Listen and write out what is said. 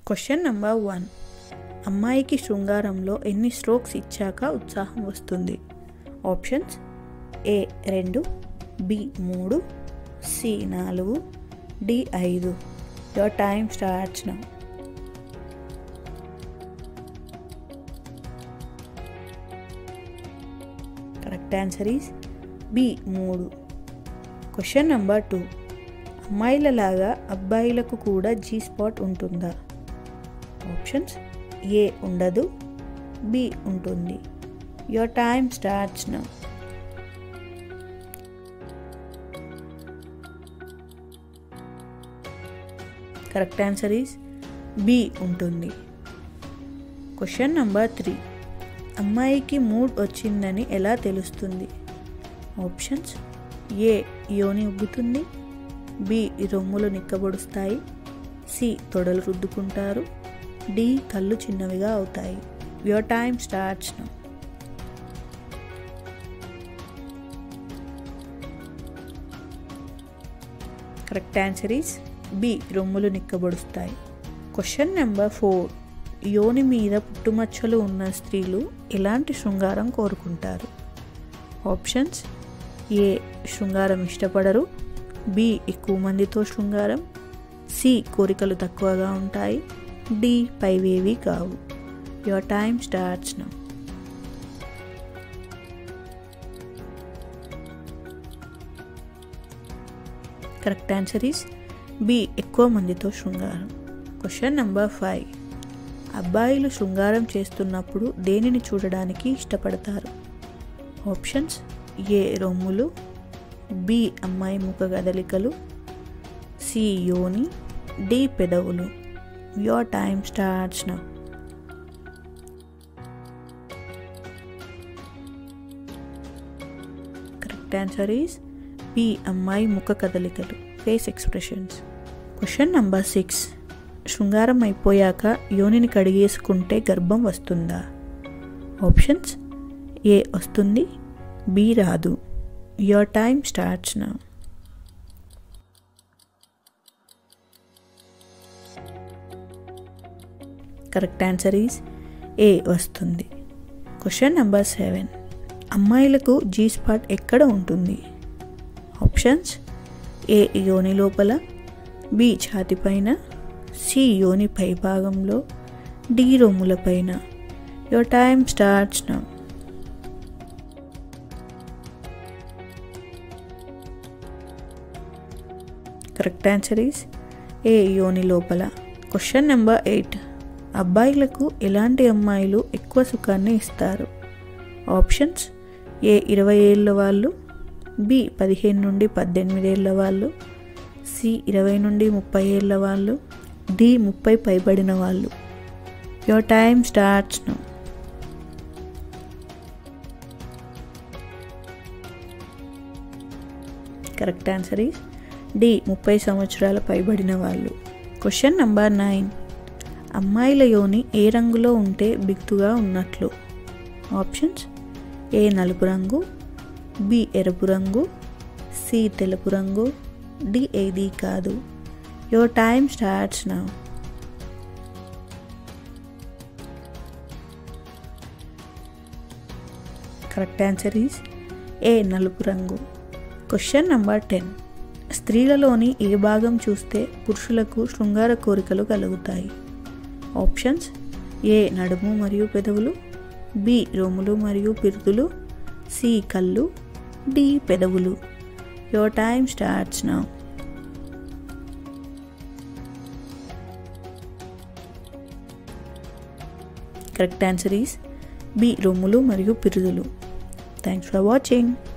question number one అమ్మాయికి శృంగారంలో ఎన్ని strokes ఇచ్చాక ఉత్సాహం వస్తుంది ఆప్షన్స్ ఏ రెండు బి మూడు సి నాలుగు డి ఐదు your time starts now correct answer is B మూడు క్వశ్చన్ నెంబర్ టూ అమ్మాయిలలాగా అబ్బాయిలకు కూడా జీ స్పాట్ ఉంటుందా ఆప్షన్స్ ఏ ఉండదు బి ఉంటుంది your time starts now correct answer is B ఉంటుంది క్వశ్చన్ నెంబర్ త్రీ అమ్మాయికి మూడ్ వచ్చిందని ఎలా తెలుస్తుంది ఆప్షన్స్ ఏ యోని ఉబ్బుతుంది బి రొమ్ములు నిక్కబొడుస్తాయి సి తొడలు రుద్దుకుంటారు డి కళ్ళు చిన్నవిగా అవుతాయి your time starts now correct answer is B రొమ్ములు నిక్కబొడుస్తాయి క్వశ్చన్ నెంబర్ ఫోర్ యోని మీద పుట్టుమచ్చలు ఉన్న స్త్రీలు ఎలాంటి శృంగారం కోరుకుంటారు ఆప్షన్స్ ఏ శృంగారం ఇష్టపడరు బి ఎక్కువ మందితో శృంగారం సి కోరికలు తక్కువగా ఉంటాయి డి పైవేవి కావు your time starts now correct answer is B ఎక్కువ మందితో శృంగారం క్వశ్చన్ నెంబర్ ఫైవ్ అబ్బాయిలు శృంగారం చేస్తున్నప్పుడు దేనిని చూడడానికి ఇష్టపడతారు ఆప్షన్స్ ఏ రొమ్ములు బి అమ్మాయి ముఖ కదలికలు సి యోని డి పెదవులు your time starts now correct answer is B అమ్మాయి ముఖ కదలికలు face expressions question number six శృంగారం అయిపోయాక యోనిని కడిగేసుకుంటే గర్భం వస్తుందా ఆప్షన్స్ ఏ వస్తుంది బి రాదు your time starts now correct answer is A వస్తుంది క్వశ్చన్ నెంబర్ సెవెన్ అమ్మాయిలకు జీ స్పాట్ ఎక్కడ ఉంటుంది ఆప్షన్స్ ఏ యోని లోపల బి ఛాతి పైన సి యోని పై భాగంలో డి రొమ్ముల పైన your time starts now correct answer is A యోని లోపల క్వశ్చన్ నెంబర్ ఎయిట్ అబ్బాయిలకు ఎలాంటి అమ్మాయిలు ఎక్కువ సుఖాన్ని ఇస్తారు ఆప్షన్స్ ఏ ఇరవై ఏళ్ళ వాళ్ళు బి పదిహేను నుండి పద్దెనిమిది ఏళ్ళ వాళ్ళు సి ఇరవై నుండి ముప్పై ఏళ్ళ వాళ్ళు డి ముప్పై పైబడిన వాళ్ళు your time starts now correct answer is D ముప్పై సంవత్సరాల పైబడిన వాళ్ళు క్వశ్చన్ నెంబర్ నైన్ అమ్మాయిల యోని ఏ రంగులో ఉంటే బిగ్తుగా ఉన్నట్లు ఆప్షన్స్ ఏ నలుపు రంగు బి ఎరుపు రంగు సి తెలుపు రంగు డి ఏది కాదు your time starts now correct answer is A నలుపు రంగు క్వశ్చన్ నెంబర్ టెన్ స్త్రీలలోని ఏ భాగం చూస్తే పురుషులకు శృంగార కోరికలు కలుగుతాయి ఆప్షన్స్ ఏ నడుము మరియు పెదవులు బి రొమ్ములు మరియు పిరుతులు సి కళ్ళు డి పెదవులు your time starts now correct answer is B రొమ్ములు మరియు పిరుదులు థ్యాంక్స్ ఫర్ వాచింగ్